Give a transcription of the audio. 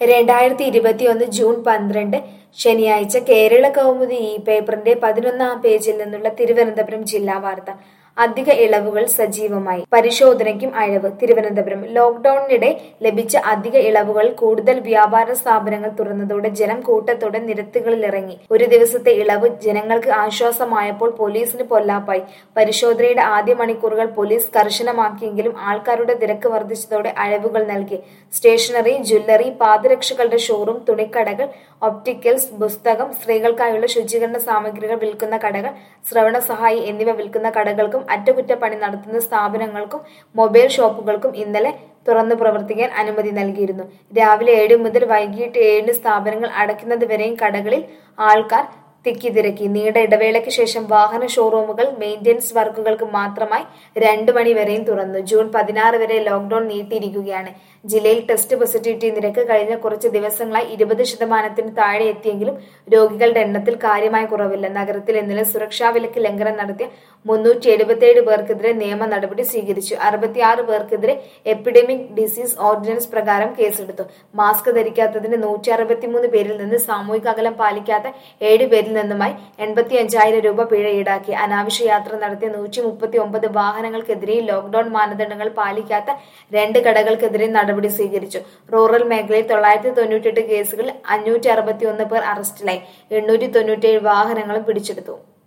രണ്ടായിരത്തി ഇരുപത്തിയൊന്ന് ജൂൺ പന്ത്രണ്ട് ശനിയാഴ്ച കേരള കൗമുദി ഈ പേപ്പറിന്റെ പതിനൊന്നാം പേജിൽ നിന്നുള്ള തിരുവനന്തപുരം ജില്ലാ വാർത്ത അധിക ഇളവുകൾ സജീവമായി പരിശോധനയ്ക്കും അയവ് തിരുവനന്തപുരം ലോക്ഡൌണിനിടെ ലഭിച്ച അധിക ഇളവുകൾ കൂടുതൽ വ്യാപാര സ്ഥാപനങ്ങൾ തുറന്നതോടെ ജനം കൂട്ടത്തോടെ നിരത്തുകളിലിറങ്ങി ഒരു ദിവസത്തെ ഇളവ് ജനങ്ങൾക്ക് ആശ്വാസമായപ്പോൾ പോലീസിന് പൊല്ലാപ്പായി പരിശോധനയുടെ ആദ്യ മണിക്കൂറുകൾ പോലീസ് കർശനമാക്കിയെങ്കിലും ആൾക്കാരുടെ തിരക്ക് വർദ്ധിച്ചതോടെ അയവുകൾ നൽകി സ്റ്റേഷനറി ജ്വല്ലറി പാദരക്ഷകളുടെ ഷോറൂം തുണിക്കടകൾ ഒപ്റ്റിക്കൽസ് പുസ്തകം സ്ത്രീകൾക്കായുള്ള ശുചീകരണ സാമഗ്രികൾ വിൽക്കുന്ന കടകൾ ശ്രവണ സഹായി എന്നിവ വിൽക്കുന്ന കടകൾക്കും അറ്റകുറ്റപ്പണി നടത്തുന്ന സ്ഥാപനങ്ങൾക്കും മൊബൈൽ ഷോപ്പുകൾക്കും ഇന്നലെ തുറന്നു പ്രവർത്തിക്കാൻ അനുമതി നൽകിയിരുന്നു രാവിലെ ഏഴ് മുതൽ വൈകിട്ട് ഏഴിന് സ്ഥാപനങ്ങൾ അടയ്ക്കുന്നത് വരെയും കടകളിൽ ആൾക്കാർ തിക്കിത്തിരക്കി നീണ്ട ഇടവേളയ്ക്ക് ശേഷം വാഹന ഷോറൂമുകൾ മെയിന്റനൻസ് വർക്കുകൾക്ക് മാത്രമായി രണ്ടു മണി വരെയും തുറന്നു ജൂൺ പതിനാറ് വരെ ലോക്ഡൌൺ നീട്ടിയിരിക്കുകയാണ് ജില്ലയിൽ ടെസ്റ്റ് പോസിറ്റിവിറ്റി നിരക്ക് കഴിഞ്ഞ കുറച്ച് ദിവസങ്ങളായി ഇരുപത് ശതമാനത്തിന് താഴെ എത്തിയെങ്കിലും രോഗികളുടെ എണ്ണത്തിൽ കാര്യമായ കുറവില്ല നഗരത്തിൽ ഇന്നലെ സുരക്ഷാ വിലക്ക് ലംഘനം നടത്തിയ മുന്നൂറ്റി എഴുപത്തിയേഴ് പേർക്കെതിരെ നിയമ നടപടി സ്വീകരിച്ചു അറുപത്തിയാറ് പേർക്കെതിരെ എപ്പിഡമിക് ഡിസീസ് ഓർഡിനൻസ് പ്രകാരം കേസെടുത്തു മാസ്ക് ധരിക്കാത്തതിന് നൂറ്റി അറുപത്തിമൂന്ന് പേരിൽ നിന്ന് സാമൂഹിക അകലം പാലിക്കാത്ത ഏഴ് പേരിൽ നിന്നുമായി എൺപത്തി അഞ്ചായിരം രൂപ പിഴ ഈടാക്കി അനാവശ്യ യാത്ര നടത്തിയ നൂറ്റി മുപ്പത്തി ഒമ്പത് വാഹനങ്ങൾക്കെതിരെയും ലോക്ഡൌൺ മാനദണ്ഡങ്ങൾ പാലിക്കാത്ത രണ്ട് കടകൾക്കെതിരെ നടപടി സ്വീകരിച്ചു റൂറൽ മേഖലയിൽ തൊള്ളായിരത്തി തൊണ്ണൂറ്റെട്ട് കേസുകളിൽ അഞ്ഞൂറ്റി അറുപത്തി ഒന്ന് പേർ അറസ്റ്റിലായി എണ്ണൂറ്റി തൊണ്ണൂറ്റിയേഴ് വാഹനങ്ങളും പിടിച്ചെടുത്തു